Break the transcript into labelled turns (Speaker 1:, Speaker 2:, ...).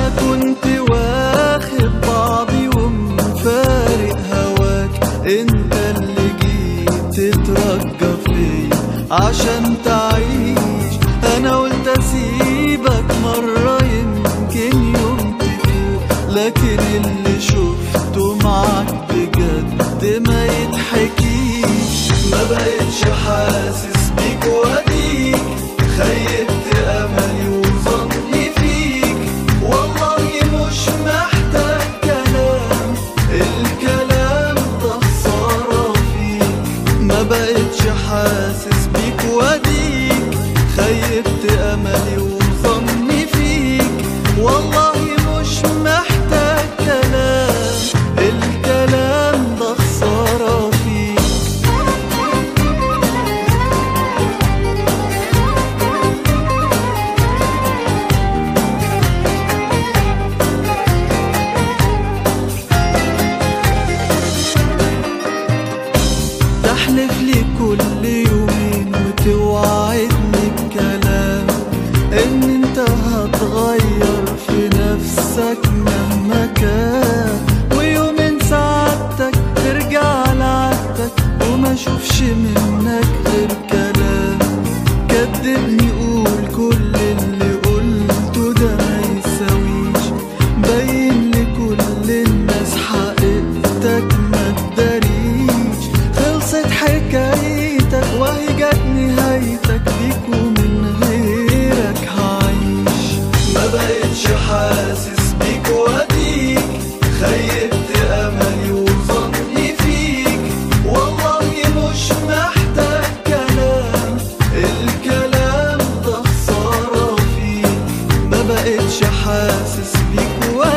Speaker 1: كنت واخد بعضي ومفارق هواك انت اللي جيت تترجى فيا عشان تعيش انا قلت اسيبك مرة يمكن يوم تفوق لكن اللي شفته معاك بجد ما يتحكيش ما بقتش حاسس بيك واديك خيبت املي وظني فيك والله مش محتاج كلام الكلام ده خسارة فيك ما بقتش حاسس بيك واديك خيبت املي وظني فيك والله مش محتاج كلام الكلام ده خسارة فيك تحلف لي كل يومين وتوعدني بكلام ان انت هتغير في نفسك مهما كان ويومين سعادتك ترجع لعادتك وما اشوفش منك غير كلام كدبني قول كل اللي قلته ده ما يساويش بين لكل الناس حقيقتك ما تداريش خلصت حكايتك وهي جت نهايتك بيك ومن غيرك هعيش ما بقتش حاسس بيك واديك خيبت املي وظني فيك والله مش محتاج كلام الكلام ده خسارة فيك ما بقتش حاسس بيك واديك